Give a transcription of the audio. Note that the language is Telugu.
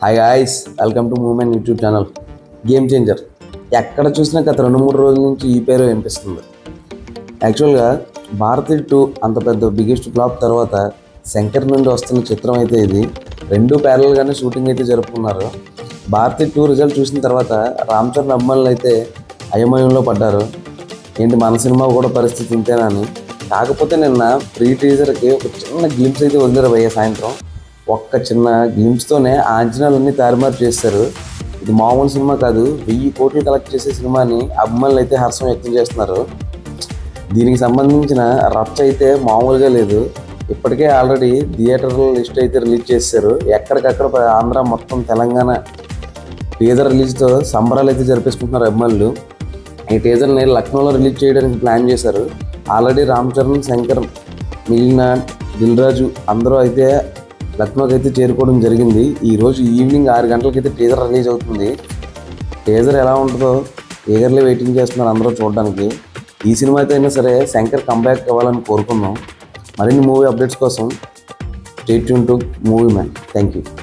hi guys welcome to moment YouTube channel game changer ఎక్కడ చూసినా గత రెండు మూడు రోజుల నుంచి ఈ పేరు వినిపిస్తుంది యాక్చువల్గా భారతి టూ అంత పెద్ద బిగ్గెస్ట్ ఫ్లాప్ తర్వాత శంకర్ నుండి వస్తున్న చిత్రం అయితే ఇది రెండు ప్యారల్గానే షూటింగ్ అయితే జరుపుకున్నారు భారతి టూ రిజల్ట్ చూసిన తర్వాత రామ్ చరణ్ అభిమానులు అయితే అయోమయంలో పడ్డారు ఏంటి మన సినిమా కూడా పరిస్థితి ఇంతేనా అని కాకపోతే నిన్న ప్రీ టీజర్కి ఒక చిన్న గ్లిమ్స్ అయితే వదిలేరు భయ్య సాయంత్రం ఒక్క చిన్న గ్లిమ్స్తోనే ఆ అంచనాలన్నీ తారుమారు చేస్తారు ఇది మామూలు సినిమా కాదు వెయ్యి కోట్లు కలెక్ట్ చేసే సినిమాని అభిమానులు అయితే హర్షం వ్యక్తం చేస్తున్నారు దీనికి సంబంధించిన రచ్చ అయితే మామూలుగా లేదు ఇప్పటికే ఆల్రెడీ థియేటర్ల లిస్ట్ అయితే రిలీజ్ చేశారు ఎక్కడికక్కడ ప- ఆంధ్ర మొత్తం తెలంగాణ టీజర్ రిలీజ్తో సంబరాలు అయితే జరిపేసుకుంటున్నారు అభిమానులు ఈ టీజర్ని లక్నోలో రిలీజ్ చేయడానికి ప్లాన్ చేశారు ఆల్రెడీ రామ్ చరణ్ శంకర్ మిగిలిన దిల్ రాజు అందరూ అయితే లక్నోకి అయితే చేరుకోవడం జరిగింది ఈ రోజు ఈవినింగ్ ఆరు గంటలకైతే టీజర్ రిలీజ్ అవుతుంది టీజర్ ఎలా ఉంటుందో ఈగర్లీ వెయిటింగ్ చేస్తున్నారు అందరూ చూడడానికి ఈ సినిమా అయితే అయినా సరే శంకర్ కంబ్యాక్ అవ్వాలని కోరుకుందాం మరిన్ని మూవీ అప్డేట్స్ కోసం stay tuned to movie man thank you